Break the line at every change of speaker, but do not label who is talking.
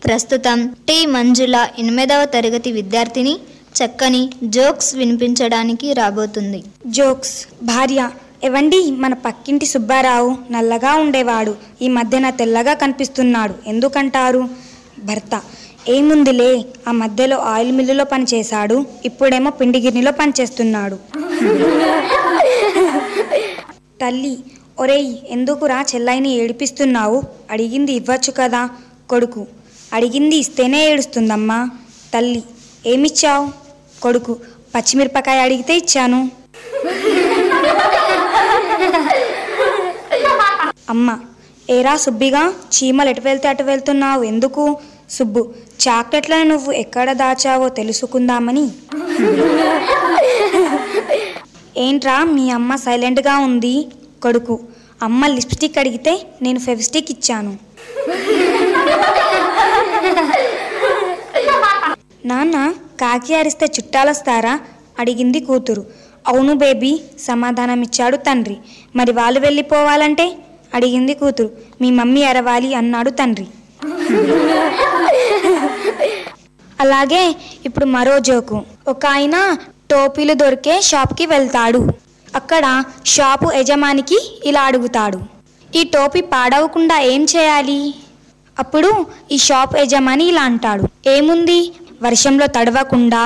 ప్రస్తుతం టి మంజుల ఎనిమిదవ తరగతి విద్యార్థిని చక్కని జోక్స్ వినిపించడానికి రాబోతుంది
జోక్స్ భార్య ఎవండి మన పక్కింటి సుబ్బారావు నల్లగా ఉండేవాడు ఈ మధ్యన తెల్లగా కనిపిస్తున్నాడు ఎందుకంటారు భర్త ఏముందిలే ఆ మధ్యలో ఆయిల్ మిల్లులో పనిచేశాడు ఇప్పుడేమో పిండి గిన్నెలో పనిచేస్తున్నాడు తల్లి ఒరేయ్ ఎందుకురా చెల్లాయిని ఏడిపిస్తున్నావు అడిగింది ఇవ్వచ్చు కదా కొడుకు అడిగింది ఇస్తేనే ఏడుస్తుందమ్మా తల్లి ఏమిచ్చావు కొడుకు పచ్చిమిరపకాయ అడిగితే ఇచ్చాను అమ్మ ఏరా సుబ్బిగా చీమలు ఎటు వెళ్తే అటు వెళ్తున్నావు ఎందుకు సుబ్బు చాక్లెట్లను నువ్వు ఎక్కడ దాచావో తెలుసుకుందామని ఏంట్రా మీ అమ్మ సైలెంట్గా ఉంది కొడుకు అమ్మ లిప్స్టిక్ అడిగితే నేను ఫెవిస్టిక్ ఇచ్చాను నాన్న కాకి అరిస్తే చుట్టాలొస్తారా అడిగింది కూతురు అవును బేబీ సమాధానం ఇచ్చాడు తండ్రి మరి వాళ్ళు వెళ్ళిపోవాలంటే అడిగింది కూతురు మీ మమ్మీ అరవాలి అన్నాడు తండ్రి అలాగే ఇప్పుడు మరో జోకు ఒక ఆయన టోపీలు దొరికే షాప్కి వెళ్తాడు అక్కడ షాపు యజమానికి ఇలా అడుగుతాడు ఈ టోపీ పాడవకుండా ఏం చేయాలి అప్పుడు ఈ షాప్ యజమాని ఇలా అంటాడు ఏముంది వర్షంలో తడవకుండా